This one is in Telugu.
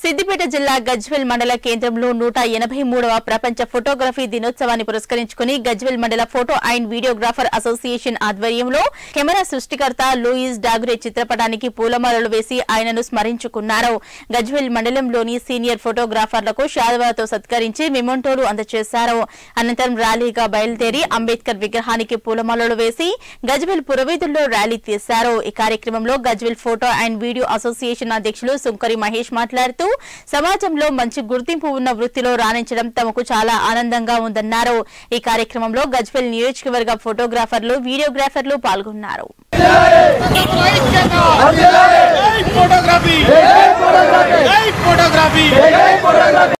సిద్దిపేట జిల్లా గజ్వెల్ మండల కేంద్రంలో నూట ఎనభై మూడవ ప్రపంచ ఫోటోగ్రఫీ దినోత్సవాన్ని పురస్కరించుకుని గజ్వెల్ మండల ఫోటో అండ్ వీడియోగ్రాఫర్ అసోసియేషన్ ఆధ్వర్యంలో కెమెరా సృష్టికర్త లూయిస్ డాగురే చిత్రపటానికి పూలమాలలు వేసి ఆయనను స్మరించుకున్నారు గజ్వెల్ మండలంలోని సీనియర్ ఫోటోగ్రాఫర్లకు శాలువాతో సత్కరించి మెమోంటోలు అందజేశారు అనంతరం ర్యాలీగా బయలుదేరి అంబేద్కర్ విగ్రహానికి పూలమాలలు వేసి గజ్వెల్ పురవీధుల్లో ర్యాలీ తీశారు ఈ కార్యక్రమంలో Gajwel photo and video association అధ్యక్షులు సుంకరి మహేష్ మాట్లాడుతూ సమాజంలో మంచి గుర్తింపు ఉన్న వృత్తిలో రాణించడం తమకు చాలా ఆనందంగా ఉందన్నారు ఈ కార్యక్రమంలో గజ్వెల్ నియోజకవర్గ ఫోటోగ్రాఫర్లు వీడియోగ్రాఫర్లు పాల్గొన్నారు జై ఫోటోగ్రఫీ జై ఫోటోగ్రఫీ